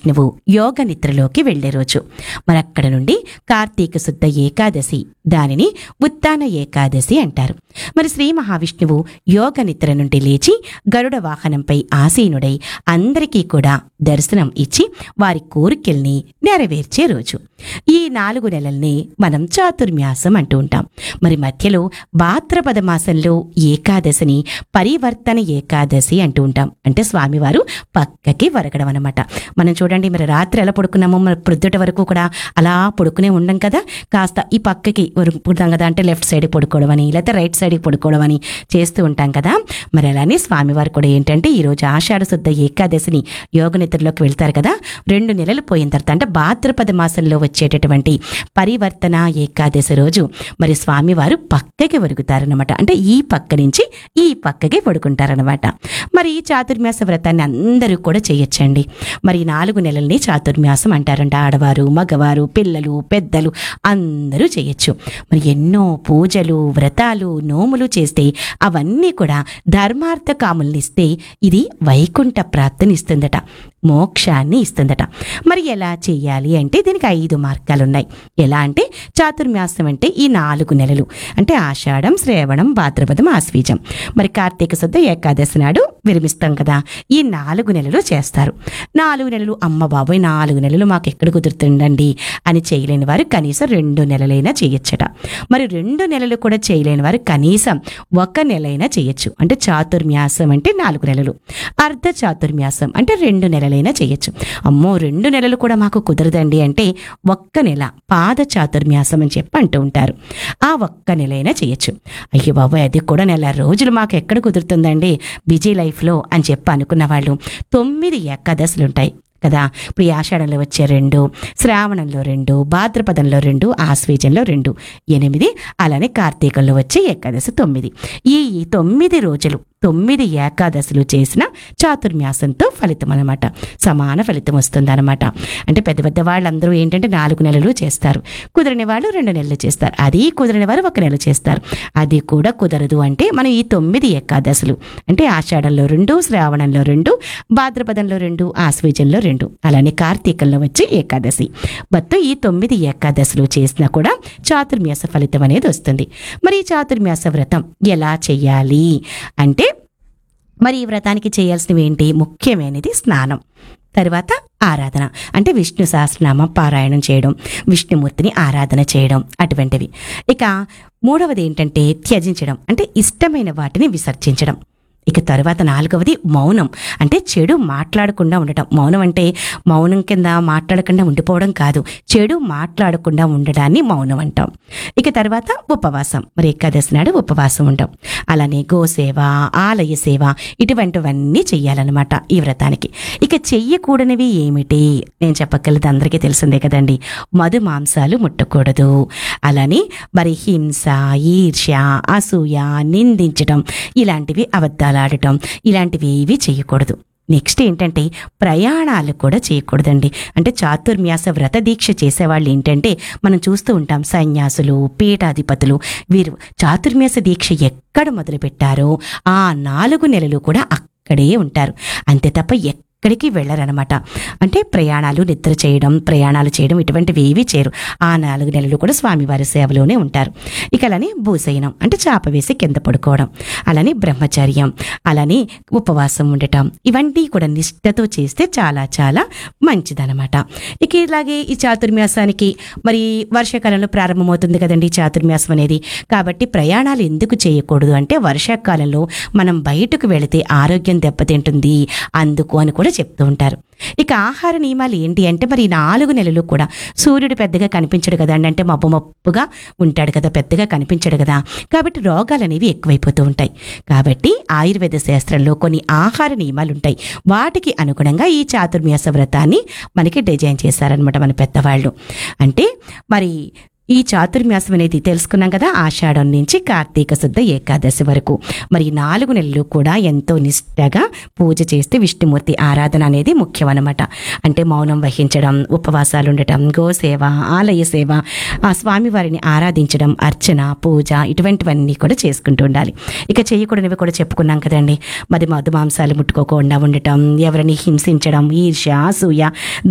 మహావిష్ణువు యోగ నిద్రలోకి వెళ్లే రోజు మరి అక్కడ నుండి కార్తీక శుద్ధ ఏకాదశి దానిని ఉత్తాన ఏకాదశి అంటారు మరి శ్రీ మహావిష్ణువు యోగ నిద్ర నుండి లేచి గరుడ వాహనంపై ఆసీనుడై అందరికీ కూడా దర్శనం ఇచ్చి వారి కోరికల్ని నెరవేర్చే రోజు ఈ నాలుగు నెలల్ని మనం చాతుర్మ్యాసం అంటూ ఉంటాం మరి మధ్యలో భాద్రపద మాసంలో ఏకాదశిని పరివర్తన ఏకాదశి అంటూ ఉంటాం అంటే స్వామివారు పక్కకి వరగడం అనమాట మనం చూడండి మరి రాత్రి ఎలా పడుకున్నామో మరి ప్రొద్దుట వరకు కూడా అలా పడుకునే ఉండం కదా కాస్త ఈ పక్కకి పడుకుంటాం కదా అంటే లెఫ్ట్ సైడ్ పడుకోవడం అని లేకపోతే రైట్ సైడ్ పడుకోవడం అని చేస్తూ ఉంటాం కదా మరి అలానే స్వామివారు కూడా ఏంటంటే ఈ రోజు ఆషాఢ శుద్ధ ఏకాదశిని యోగ నిద్రలోకి వెళ్తారు కదా రెండు నెలలు పోయిన తర్వాత అంటే భాద్రపద మాసంలో వచ్చేటటువంటి పరివర్తన ఏకాదశి రోజు మరి స్వామివారు పక్కకి ఒరుగుతారనమాట అంటే ఈ పక్క నుంచి ఈ పక్కకి పడుకుంటారనమాట మరి ఈ చాతుర్మాస వ్రతాన్ని అందరూ కూడా చేయొచ్చండి మరి ఈ నాలుగు నెలల్ని చాతుర్మాసం అంటారంట ఆడవారు మగవారు పిల్లలు పెద్దలు అందరూ చేయొచ్చు మరి ఎన్నో పూజలు వ్రతాలు నోములు చేస్తే అవన్నీ కూడా ధర్మార్థ కాముల్నిస్తే ఇది వైకుంఠ ప్రాప్తిని ఇస్తుందట మోక్షాన్ని ఇస్తుందట మరి ఎలా చేయాలి అంటే దీనికి ఐదు మార్గాలు ఉన్నాయి ఎలా అంటే చాతుర్మాసం అంటే ఈ నాలుగు నెలలు అంటే ఆషాఢం శ్రావణం భాద్రపదం ఆశ్వీజం మరి కార్తీక శుద్ధ ఏకాదశి నాడు విరమిస్తాం కదా ఈ నాలుగు నెలలు చేస్తారు నాలుగు నెలలు అమ్మ బాబోయ్ నాలుగు నెలలు మాకు ఎక్కడ కుదురుతుండండి అని చేయలేని వారు కనీసం రెండు నెలలైనా చేయొచ్చట మరి రెండు నెలలు కూడా చేయలేని వారు కనీసం ఒక నెలైనా చేయొచ్చు అంటే చాతుర్మ్యాసం అంటే నాలుగు నెలలు అర్ధ చాతుర్మ్యాసం అంటే రెండు నెలలైనా చేయొచ్చు అమ్మో రెండు నెలలు కూడా మాకు కుదరదండి అంటే ఒక్క నెల పాద చాతుర్మ్యాసం అని చెప్పి అంటూ ఉంటారు ఆ ఒక్క నెలైనా చేయొచ్చు అయ్యో బాబాయ్ అది కూడా నెల రోజులు మాకు ఎక్కడ కుదురుతుందండి బిజీ లైఫ్లో అని చెప్పి అనుకున్న వాళ్ళు తొమ్మిది ఏకాదశులు ఉంటాయి కదా ఇప్పుడు ఈ ఆషాఢంలో వచ్చే రెండు శ్రావణంలో రెండు భాద్రపదంలో రెండు ఆశ్వేజంలో రెండు ఎనిమిది అలానే కార్తీకంలో వచ్చే ఏకాదశి తొమ్మిది ఈ ఈ తొమ్మిది రోజులు తొమ్మిది ఏకాదశులు చేసిన చాతుర్మ్యాసంతో ఫలితం అనమాట సమాన ఫలితం వస్తుందన్నమాట అంటే పెద్ద పెద్ద వాళ్ళందరూ ఏంటంటే నాలుగు నెలలు చేస్తారు కుదిరిన వాళ్ళు రెండు నెలలు చేస్తారు అది కుదిరిన వారు ఒక నెల చేస్తారు అది కూడా కుదరదు అంటే మనం ఈ తొమ్మిది ఏకాదశులు అంటే ఆషాఢంలో రెండు శ్రావణంలో రెండు భాద్రపదంలో రెండు ఆశ్వేజంలో రెండు అలానే కార్తీకంలో వచ్చే ఏకాదశి మొత్తం ఈ తొమ్మిది ఏకాదశులు చేసినా కూడా చాతుర్మ్యాస ఫలితం అనేది వస్తుంది మరి ఈ చాతుర్మ్యాస వ్రతం ఎలా చెయ్యాలి అంటే మరి ఈ వ్రతానికి చేయాల్సినవి ఏంటి ముఖ్యమైనది స్నానం తర్వాత ఆరాధన అంటే విష్ణు సహస్రనామం పారాయణం చేయడం విష్ణుమూర్తిని ఆరాధన చేయడం అటువంటివి ఇక మూడవది ఏంటంటే త్యజించడం అంటే ఇష్టమైన వాటిని విసర్జించడం ఇక తర్వాత నాలుగవది మౌనం అంటే చెడు మాట్లాడకుండా ఉండటం మౌనం అంటే మౌనం కింద మాట్లాడకుండా ఉండిపోవడం కాదు చెడు మాట్లాడకుండా ఉండడాన్ని మౌనం అంటాం ఇక తర్వాత ఉపవాసం మరి ఏకాదశి నాడు ఉపవాసం ఉంటాం అలానే గోసేవ ఆలయ సేవ ఇటువంటివన్నీ చెయ్యాలన్నమాట ఈ వ్రతానికి ఇక చెయ్యకూడనివి ఏమిటి నేను చెప్పగలదు అందరికీ తెలిసిందే కదండి మధు మాంసాలు ముట్టకూడదు అలానే మరి హింస ఈర్ష్య అసూయ నిందించడం ఇలాంటివి అబద్ధాలాడటం ఇలాంటివి ఏవి చేయకూడదు నెక్స్ట్ ఏంటంటే ప్రయాణాలు కూడా చేయకూడదండి అంటే చాతుర్మ్యాస వ్రత దీక్ష చేసేవాళ్ళు ఏంటంటే మనం చూస్తూ ఉంటాం సన్యాసులు పీఠాధిపతులు వీరు చాతుర్మ్యాస దీక్ష ఎక్కడ మొదలుపెట్టారో ఆ నాలుగు నెలలు కూడా అక్కడే ఉంటారు అంతే తప్ప ఎక్కడికి వెళ్ళరనమాట అంటే ప్రయాణాలు నిద్ర చేయడం ప్రయాణాలు చేయడం ఇటువంటివి ఏవి చేయరు ఆ నాలుగు నెలలు కూడా స్వామివారి సేవలోనే ఉంటారు ఇక అలానే భూశయనం అంటే చాప వేసి కింద పడుకోవడం అలానే బ్రహ్మచర్యం అలానే ఉపవాసం ఉండటం ఇవన్నీ కూడా నిష్ఠతో చేస్తే చాలా చాలా మంచిదనమాట ఇక ఇలాగే ఈ చాతుర్మ్యాసానికి మరి వర్షాకాలంలో ప్రారంభమవుతుంది కదండి ఈ చాతుర్మ్యాసం అనేది కాబట్టి ప్రయాణాలు ఎందుకు చేయకూడదు అంటే వర్షాకాలంలో మనం బయటకు వెళితే ఆరోగ్యం దెబ్బతింటుంది అందుకు అని కూడా చెప్తూ ఉంటారు ఇక ఆహార నియమాలు ఏంటి అంటే మరి ఈ నాలుగు నెలలు కూడా సూర్యుడు పెద్దగా కనిపించడు కదండి అంటే మబ్బు మబ్బుగా ఉంటాడు కదా పెద్దగా కనిపించడు కదా కాబట్టి రోగాలు అనేవి ఎక్కువైపోతూ ఉంటాయి కాబట్టి ఆయుర్వేద శాస్త్రంలో కొన్ని ఆహార నియమాలు ఉంటాయి వాటికి అనుగుణంగా ఈ చాతుర్మ్యాస వ్రతాన్ని మనకి డిజైన్ చేశారనమాట మన పెద్దవాళ్ళు అంటే మరి ఈ చాతుర్మ్యాసం అనేది తెలుసుకున్నాం కదా ఆషాఢం నుంచి కార్తీక శుద్ధ ఏకాదశి వరకు మరి ఈ నాలుగు నెలలు కూడా ఎంతో నిష్ఠగా పూజ చేస్తే విష్ణుమూర్తి ఆరాధన అనేది ముఖ్యం అనమాట అంటే మౌనం వహించడం ఉపవాసాలు ఉండటం గోసేవ ఆలయ సేవ ఆ స్వామివారిని ఆరాధించడం అర్చన పూజ ఇటువంటివన్నీ కూడా చేసుకుంటూ ఉండాలి ఇక చేయకూడనివి కూడా చెప్పుకున్నాం కదండి మరి మధు మాంసాలు ముట్టుకోకుండా ఉండటం ఎవరిని హింసించడం ఈర్ష్య అసూయ